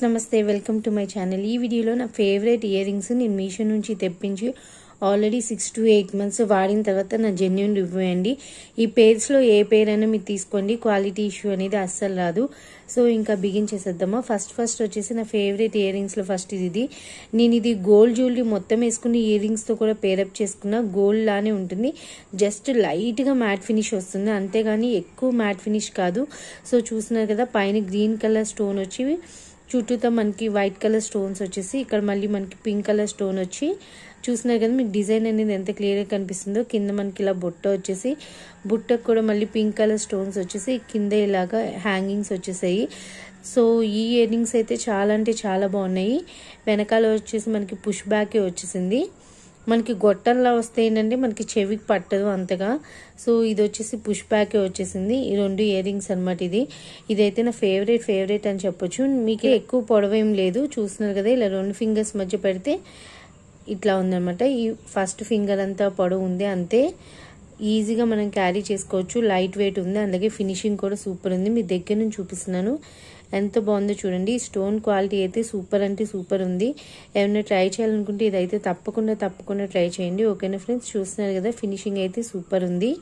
నమస్తే welcome to my channel ఈ వీడియోలో నా ఫేవరెట్ ఇయర్ రింగ్స్ నేను మీషో నుంచి తెప్పించి already six to eight months వాడిన తర్వాత నా జెన్యున్ రివ్యూ అండి ఈ పేర్స్లో ఏ పేరైనా మీరు తీసుకోండి క్వాలిటీ ఇష్యూ అనేది అస్సలు రాదు సో ఇంకా బిగిన్ చేసేద్దామా ఫస్ట్ ఫస్ట్ వచ్చేసి నా ఫేవరెట్ ఇయర్ రింగ్స్లో ఫస్ట్ ఇది ఇది నేను ఇది గోల్డ్ జ్యువెలరీ మొత్తం వేసుకుని ఇయర్ రింగ్స్తో కూడా పేరప్ చేసుకున్న గోల్డ్ లానే ఉంటుంది జస్ట్ లైట్గా మ్యాట్ ఫినిష్ వస్తుంది అంతేగాని ఎక్కువ మ్యాట్ ఫినిష్ కాదు సో చూస్తున్నారు కదా పైన గ్రీన్ కలర్ స్టోన్ వచ్చి చుట్టూతో మనకి వైట్ కలర్ స్టోన్స్ వచ్చేసి ఇక్కడ మళ్ళీ మనకి పింక్ కలర్ స్టోన్ వచ్చి చూస్తున్నారు కదా మీకు డిజైన్ అనేది ఎంత క్లియర్గా కనిపిస్తుందో కింద మనకి ఇలా బుట్ట వచ్చేసి బుట్టకు కూడా మళ్ళీ పింక్ కలర్ స్టోన్స్ వచ్చేసి కింద ఇలాగా హ్యాంగింగ్స్ వచ్చేసాయి సో ఈ ఇయర్ రింగ్స్ అయితే చాలా అంటే చాలా బాగున్నాయి వెనకాల వచ్చేసి మనకి పుష్ బ్యాకే వచ్చేసింది మనకి గొట్టంలా వస్తే ఏంటంటే మనకి చెవికి పట్టదు అంతగా సో ఇది వచ్చేసి పుష్ బ్యాకే వచ్చేసింది ఈ రెండు ఇయర్ రింగ్స్ అనమాట ఇది ఇదైతే నా ఫేవరెట్ ఫేవరెట్ అని చెప్పొచ్చు మీకు ఎక్కువ పొడవేం లేదు చూస్తున్నారు కదా ఇలా రెండు ఫింగర్స్ మధ్య పెడితే ఇట్లా ఉందన్నమాట ఈ ఫస్ట్ ఫింగర్ అంతా పొడవు ఉంది అంతే ఈజీగా మనం క్యారీ చేసుకోవచ్చు లైట్ వెయిట్ ఉంది అలాగే ఫినిషింగ్ కూడా సూపర్ ఉంది మీ దగ్గర నుంచి చూపిస్తున్నాను ఎంత బాగుందో చూడండి స్టోన్ క్వాలిటీ అయితే సూపర్ అంటే సూపర్ ఉంది ఏమైనా ట్రై చేయాలనుకుంటే ఇదైతే తప్పకుండా తప్పకుండా ట్రై చేయండి ఓకేనా ఫ్రెండ్స్ చూస్తున్నారు కదా ఫినిషింగ్ అయితే సూపర్ ఉంది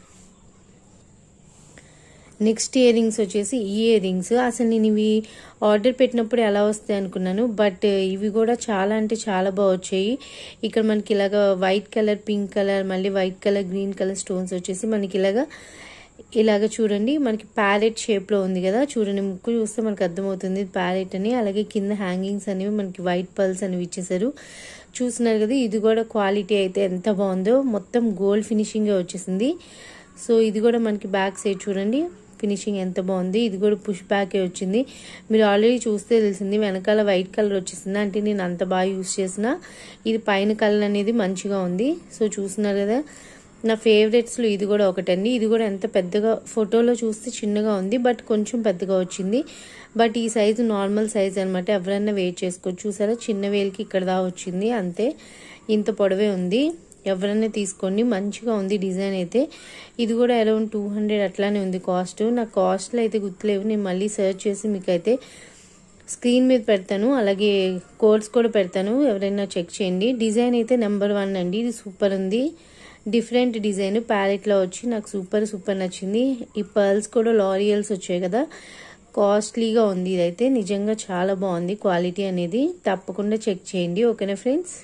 నెక్స్ట్ ఇయర్ రింగ్స్ వచ్చేసి ఈ ఇయర్ రింగ్స్ అసలు నేను ఇవి ఆర్డర్ పెట్టినప్పుడు ఎలా వస్తాయి అనుకున్నాను బట్ ఇవి కూడా చాలా అంటే చాలా బాగా వచ్చాయి ఇక్కడ మనకి ఇలాగ వైట్ కలర్ పింక్ కలర్ మళ్ళీ white colour green colour stones వచ్చేసి మనకి ఇలాగా ఇలాగ చూడండి మనకి ప్యారెట్ షేప్లో ఉంది కదా చూడండి ముక్కు చూస్తే మనకు అర్థమవుతుంది ప్యారెట్ అని అలాగే కింద హ్యాంగింగ్స్ అనేవి మనకి వైట్ పల్స్ అనేవి ఇచ్చేసారు చూస్తున్నారు కదా ఇది కూడా క్వాలిటీ అయితే ఎంత బాగుందో మొత్తం గోల్డ్ ఫినిషింగే వచ్చేసింది సో ఇది కూడా మనకి బ్యాక్ సైడ్ చూడండి ఫినిషింగ్ ఎంత బాగుంది ఇది కూడా పుష్ బ్యాకే వచ్చింది మీరు ఆల్రెడీ చూస్తే తెలిసింది వెనకాల వైట్ కలర్ వచ్చేసింది అంటే నేను అంత బాగా యూస్ చేసిన ఇది పైన కలర్ అనేది మంచిగా ఉంది సో చూస్తున్నారు కదా నా ఫేవరెట్స్లో ఇది కూడా ఒకటండి ఇది కూడా ఎంత పెద్దగా ఫోటోలో చూస్తే చిన్నగా ఉంది బట్ కొంచెం పెద్దగా వచ్చింది బట్ ఈ సైజు నార్మల్ సైజ్ అనమాట ఎవరైనా వెయిట్ చేసుకోవచ్చు చూసారా చిన్న వేలికి ఇక్కడ దా వచ్చింది అంతే ఇంత పొడవే ఉంది ఎవరైనా తీసుకోండి మంచిగా ఉంది డిజైన్ అయితే ఇది కూడా అరౌండ్ టూ హండ్రెడ్ అట్లానే ఉంది కాస్ట్ నాకు కాస్ట్లో అయితే గుర్తులేవు నేను మళ్ళీ సెర్చ్ చేసి మీకు అయితే స్క్రీన్ మీద పెడతాను అలాగే కోడ్స్ కూడా పెడతాను ఎవరైనా చెక్ చేయండి డిజైన్ అయితే నెంబర్ వన్ అండి ఇది సూపర్ ఉంది డిఫరెంట్ డిజైన్ ప్యాలెట్లో వచ్చి నాకు సూపర్ సూపర్ నచ్చింది ఈ పర్ల్స్ కూడా లారియల్స్ వచ్చాయి కదా కాస్ట్లీగా ఉంది ఇదైతే నిజంగా చాలా బాగుంది క్వాలిటీ అనేది తప్పకుండా చెక్ చేయండి ఓకేనా ఫ్రెండ్స్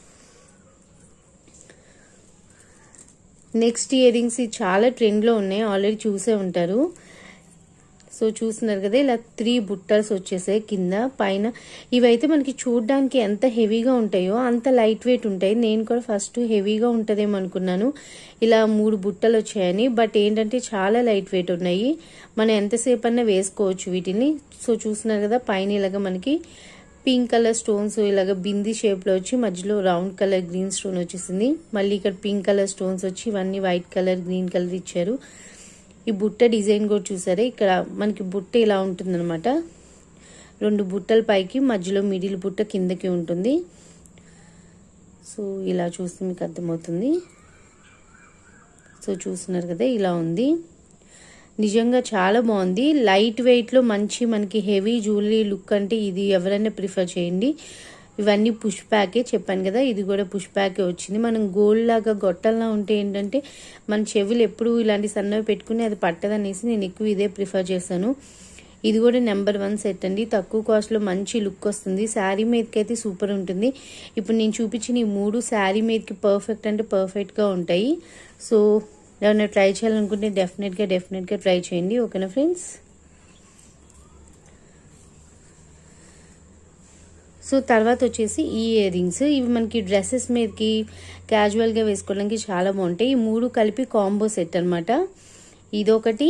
నెక్స్ట్ ఇయర్ రింగ్స్ చాలా ట్రెండ్లో ఉన్నాయి ఆల్రెడీ చూసే ఉంటారు సో చూస్తున్నారు కదా ఇలా త్రీ బుట్టర్స్ వచ్చేసాయి కింద పైన ఇవైతే మనకి చూడడానికి ఎంత హెవీగా ఉంటాయో అంత లైట్ వెయిట్ ఉంటాయి నేను కూడా ఫస్ట్ హెవీగా ఉంటుందేమో అనుకున్నాను ఇలా మూడు బుట్టలు వచ్చాయని బట్ ఏంటంటే చాలా లైట్ వెయిట్ ఉన్నాయి మనం ఎంతసేపు అన్నా వేసుకోవచ్చు వీటిని సో చూస్తున్నారు కదా పైన ఇలాగ మనకి పింక్ కలర్ స్టోన్స్ ఇలాగ బింది షేప్లో వచ్చి మధ్యలో రౌండ్ కలర్ గ్రీన్ స్టోన్ వచ్చేసింది మళ్ళీ ఇక్కడ పింక్ కలర్ స్టోన్స్ వచ్చి ఇవన్నీ వైట్ కలర్ గ్రీన్ కలర్ ఇచ్చారు ఈ బుట్ట డిజైన్ కూడా చూసారా ఇక్కడ మనకి బుట్ట ఇలా ఉంటుందన్నమాట రెండు బుట్టల పైకి మధ్యలో మిడిల్ బుట్ట కిందకి ఉంటుంది సో ఇలా చూస్తే మీకు అర్థమవుతుంది సో చూస్తున్నారు కదా ఇలా ఉంది నిజంగా చాలా బాగుంది లైట్ వెయిట్లో మంచి మనకి హెవీ జ్యువెలరీ లుక్ అంటే ఇది ఎవరైనా ప్రిఫర్ చేయండి ఇవన్నీ పుష్ ప్యాకే చెప్పాను కదా ఇది కూడా పుష్ ప్యాకే వచ్చింది మనం గోల్డ్ లాగా గొట్టల్లా ఉంటే ఏంటంటే మన చెవులు ఎప్పుడు ఇలాంటి సన్నవి పెట్టుకుని అది పట్టదనేసి నేను ఎక్కువ ఇదే ప్రిఫర్ చేశాను ఇది కూడా నెంబర్ వన్ సెట్ అండి తక్కువ కాస్ట్లో మంచి లుక్ వస్తుంది శారీ మీదకి అయితే సూపర్ ఉంటుంది ఇప్పుడు నేను చూపించిన ఈ మూడు శారీ మీదకి పర్ఫెక్ట్ అంటే పర్ఫెక్ట్గా ఉంటాయి సో ఎవరైనా ట్రై చేయాలనుకుంటే డెఫినెట్గా డెఫినెట్గా ట్రై చేయండి ఓకేనా ఫ్రెండ్స్ సో తర్వాత వచ్చేసి ఈ ఇయర్ రింగ్స్ ఇవి మనకి డ్రెస్సెస్ మీదకి క్యాజువల్గా వేసుకోవడానికి చాలా బాగుంటాయి ఈ మూడు కలిపి కాంబో సెట్ అనమాట ఇదొకటి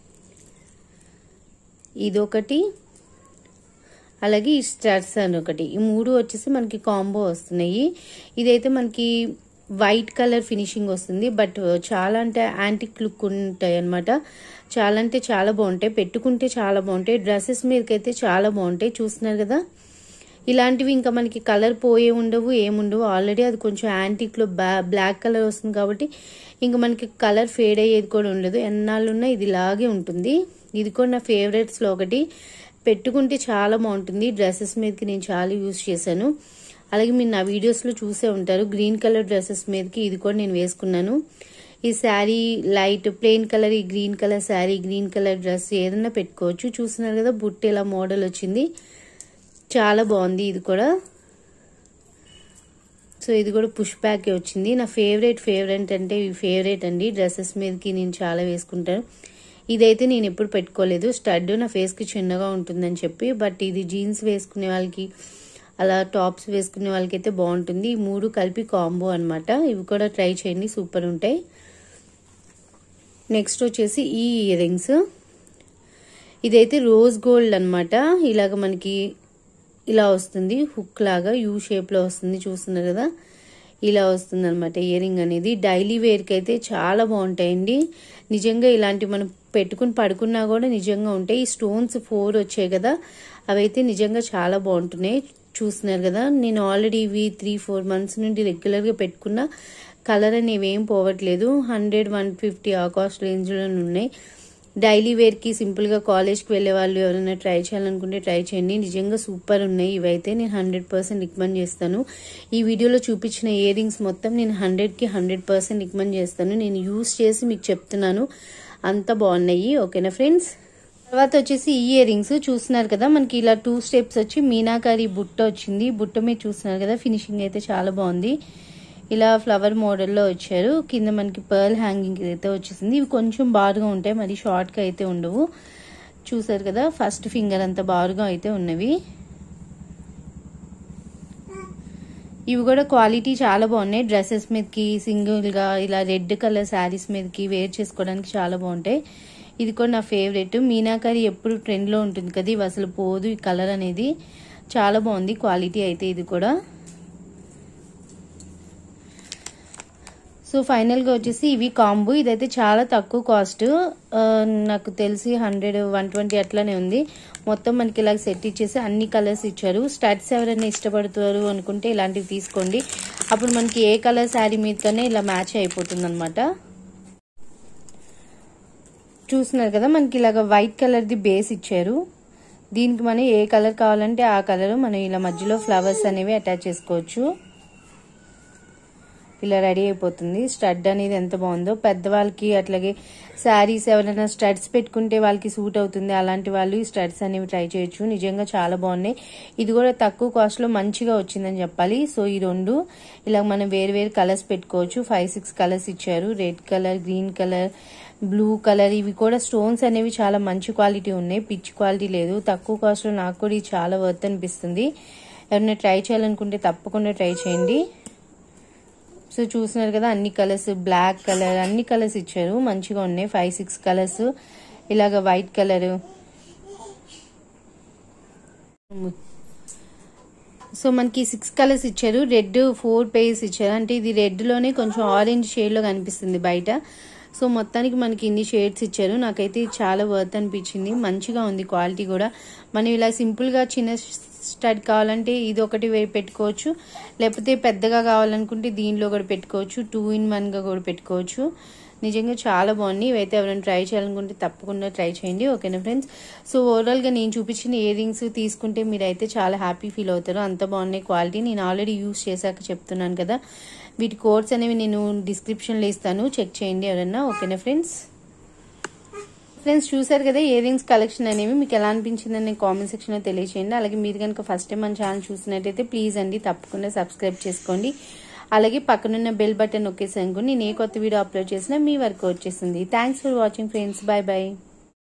ఇదొకటి అలాగే ఈ స్టర్స్ అని ఒకటి ఈ మూడు వచ్చేసి మనకి కాంబో వస్తున్నాయి ఇదైతే మనకి వైట్ కలర్ ఫినిషింగ్ వస్తుంది బట్ చాలా అంటే యాంటిక్ లుక్ ఉంటాయి అనమాట చాలా అంటే చాలా బాగుంటాయి పెట్టుకుంటే చాలా బాగుంటాయి డ్రెస్సెస్ మీదకైతే చాలా బాగుంటాయి చూస్తున్నారు కదా ఇలాంటివి ఇంకా మనకి కలర్ పోయే ఉండవు ఏముండవు ఆల్రెడీ అది కొంచెం యాంటిక్లో బ్లా బ్లాక్ కలర్ వస్తుంది కాబట్టి ఇంకా మనకి కలర్ ఫేడ్ అయ్యేది కూడా ఉండదు ఎన్నాళ్ళున్నా ఇది ఇలాగే ఉంటుంది ఇది కూడా నా ఫేవరెట్స్లో ఒకటి పెట్టుకుంటే చాలా బాగుంటుంది డ్రెస్సెస్ మీదకి నేను చాలా యూజ్ చేశాను అలాగే మీరు నా వీడియోస్లో చూసే ఉంటారు గ్రీన్ కలర్ డ్రెస్సెస్ మీదకి ఇది కూడా నేను వేసుకున్నాను ఈ శారీ లైట్ ప్లెయిన్ కలర్ ఈ green colour sari green colour dress ఏదైనా పెట్టుకోవచ్చు చూస్తున్నారు కదా బుట్ట ఇలా మోడల్ వచ్చింది చాలా బాగుంది ఇది కూడా సో ఇది కూడా పుష్ బ్యాక్ వచ్చింది నా ఫేవరెట్ ఫేవరెట్ అంటే ఈ ఫేవరెట్ అండి డ్రెస్సెస్ మీదకి నేను చాలా వేసుకుంటాను ఇదైతే నేను ఎప్పుడు పెట్టుకోలేదు స్టడ్ నా ఫేస్కి చిన్నగా ఉంటుందని చెప్పి బట్ ఇది జీన్స్ వేసుకునే వాళ్ళకి అలా టాప్స్ వేసుకునే వాళ్ళకి అయితే బాగుంటుంది ఈ మూడు కలిపి కాంబో అనమాట ఇవి కూడా ట్రై చేయండి సూపర్ ఉంటాయి నెక్స్ట్ వచ్చేసి ఈ ఇయర్ రింగ్స్ ఇదైతే రోజ్ గోల్డ్ అనమాట ఇలాగ మనకి ఇలా వస్తుంది హుక్ లాగా యూ షేప్లో వస్తుంది చూస్తున్నారు కదా ఇలా వస్తుంది అనమాట ఇయర్ రింగ్ అనేది డైలీ వేర్కి అయితే చాలా బాగుంటాయండి నిజంగా ఇలాంటి మనం పెట్టుకుని పడుకున్నా కూడా నిజంగా ఉంటాయి ఈ స్టోన్స్ ఫోర్ వచ్చాయి కదా అవైతే నిజంగా చాలా బాగుంటున్నాయి చూస్తున్నారు కదా నేను ఆల్రెడీ ఇవి త్రీ ఫోర్ మంత్స్ నుండి రెగ్యులర్గా పెట్టుకున్న కలర్ అనేవి ఏం పోవట్లేదు హండ్రెడ్ వన్ ఫిఫ్టీ ఆ కాస్ట్ రేంజ్లో ఉన్నాయి డైలీ వేర్కి సింపుల్గా కాలేజ్కి వెళ్ళే వాళ్ళు ఎవరైనా ట్రై చేయాలనుకుంటే ట్రై చేయండి నిజంగా సూపర్ ఉన్నాయి ఇవైతే నేను హండ్రెడ్ పర్సెంట్ రికమెండ్ చేస్తాను ఈ వీడియోలో చూపించిన ఇయర్ రింగ్స్ మొత్తం నేను హండ్రెడ్కి హండ్రెడ్ పర్సెంట్ రికమెండ్ చేస్తాను నేను యూస్ చేసి మీకు చెప్తున్నాను అంత బాగున్నాయి ఓకేనా ఫ్రెండ్స్ తర్వాత వచ్చేసి ఈ ఇయర్ రింగ్స్ చూస్తున్నారు కదా మనకి ఇలా టూ స్టెప్స్ వచ్చి మీనాకారి బుట్ట వచ్చింది బుట్ట మీద చూస్తున్నారు కదా ఫినిషింగ్ అయితే చాలా బాగుంది ఇలా ఫ్లవర్ మోడల్లో వచ్చారు కింద మనకి పర్ల్ హ్యాంగింగ్ అయితే వచ్చేసింది ఇవి కొంచెం బారుగా ఉంటాయి మరి షార్ట్గా అయితే ఉండవు చూసారు కదా ఫస్ట్ ఫింగర్ అంత బారుగా అయితే ఉన్నవి ఇవి కూడా క్వాలిటీ చాలా బాగున్నాయి డ్రెస్సెస్ మీదకి సింగిల్గా ఇలా రెడ్ కలర్ శారీస్ మీదకి వేర్ చేసుకోవడానికి చాలా బాగుంటాయి ఇది కూడా నా ఫేవరెట్ మీనాకరి ఎప్పుడు ట్రెండ్లో ఉంటుంది కదా ఇవి అసలు పోదు ఈ కలర్ అనేది చాలా బాగుంది క్వాలిటీ అయితే ఇది కూడా సో ఫైనల్గా వచ్చేసి ఇవి కాంబో ఇదైతే చాలా తక్కువ కాస్ట్ నాకు తెలిసి హండ్రెడ్ వన్ ట్వంటీ అట్లానే ఉంది మొత్తం మనకి ఇలా సెట్ ఇచ్చేసి అన్ని కలర్స్ ఇచ్చారు స్టడ్స్ ఎవరైనా ఇష్టపడుతారు అనుకుంటే ఇలాంటివి తీసుకోండి అప్పుడు మనకి ఏ కలర్ శారీ మీదనే ఇలా మ్యాచ్ అయిపోతుంది అనమాట చూస్తున్నారు కదా మనకి ఇలాగ వైట్ కలర్ది బేస్ ఇచ్చారు దీనికి మనం ఏ కలర్ కావాలంటే ఆ కలర్ మనం ఇలా మధ్యలో ఫ్లవర్స్ అనేవి అటాచ్ చేసుకోవచ్చు ఇలా రెడీ అయిపోతుంది స్టడ్ అనేది ఎంత బాగుందో పెద్దవాళ్ళకి అట్లాగే శారీస్ ఎవరైనా స్టడ్స్ పెట్టుకుంటే వాళ్ళకి సూట్ అవుతుంది అలాంటి వాళ్ళు ఈ స్టడ్స్ అనేవి ట్రై చేయొచ్చు నిజంగా చాలా బాగున్నాయి ఇది కూడా తక్కువ కాస్ట్ లో మంచిగా వచ్చిందని చెప్పాలి సో ఈ రెండు ఇలా మనం వేరు వేరు కలర్స్ పెట్టుకోవచ్చు ఫైవ్ సిక్స్ కలర్స్ ఇచ్చారు red colour green colour blue colour ఇవి కూడా స్టోన్స్ అనేవి చాలా మంచి క్వాలిటీ ఉన్నాయి పిచ్ క్వాలిటీ లేదు తక్కువ కాస్ట్ లో నాకు కూడా ఇది చాలా వర్త్ అనిపిస్తుంది ఎవరైనా ట్రై చేయాలనుకుంటే తప్పకుండా ట్రై చేయండి సో చూసినారు కదా అన్ని కలర్స్ బ్లాక్ కలర్ అన్ని కలర్స్ ఇచ్చారు మంచిగా ఉన్నాయి ఫైవ్ సిక్స్ కలర్స్ ఇలాగ వైట్ కలర్ సో మనకి సిక్స్ కలర్స్ ఇచ్చారు రెడ్ ఫోర్ పేజెస్ ఇచ్చారు అంటే ఇది రెడ్ లోనే కొంచెం ఆరెంజ్ షేడ్ లో కనిపిస్తుంది బయట సో మొత్తానికి మనకి ఇన్ని షేడ్స్ ఇచ్చారు నాకైతే ఇది చాలా వర్త్ అనిపించింది మంచిగా ఉంది క్వాలిటీ కూడా మనం ఇలా సింపుల్ గా చిన్న స్టడ్ కావాలంటే ఇది ఒకటి వే పెట్టుకోవచ్చు లేకపోతే పెద్దగా కావాలనుకుంటే దీనిలో కూడా పెట్టుకోవచ్చు టూ ఇన్ వన్ గా కూడా పెట్టుకోవచ్చు నిజంగా చాలా బాగున్నాయి ఇవైతే ఎవరైనా ట్రై చేయాలనుకుంటే తప్పకుండా ట్రై చేయండి ఓకేనా ఫ్రెండ్స్ సో ఓవరాల్ గా నేను చూపించిన ఇయర్ రింగ్స్ తీసుకుంటే మీరైతే చాలా హ్యాపీ ఫీల్ అవుతారు అంత బాగున్నాయి క్వాలిటీ నేను ఆల్రెడీ యూస్ చేశాక చెప్తున్నాను కదా వీటి కోడ్స్ అనేవి నేను డిస్క్రిప్షన్లో ఇస్తాను చెక్ చేయండి ఎవరైనా ఓకేనా ఫ్రెండ్స్ ఫ్రెండ్స్ చూసారు కదా ఇయర్ రింగ్స్ కలెక్షన్ అనేవి మీకు ఎలా అనిపించిందని కామెంట్ సెక్షన్లో తెలియచేయండి అలాగే మీరు కనుక ఫస్ట్ టైం మన ఛానల్ చూసినట్టయితే ప్లీజ్ అండి తప్పకుండా సబ్స్క్రైబ్ చేసుకోండి అలాగే పక్కనున్న బెల్ బటన్ నొక్కేసాను నేను ఏ కొత్త వీడియో అప్లోడ్ చేసినా మీ వరకు వచ్చేసింది thanks for watching friends bye bye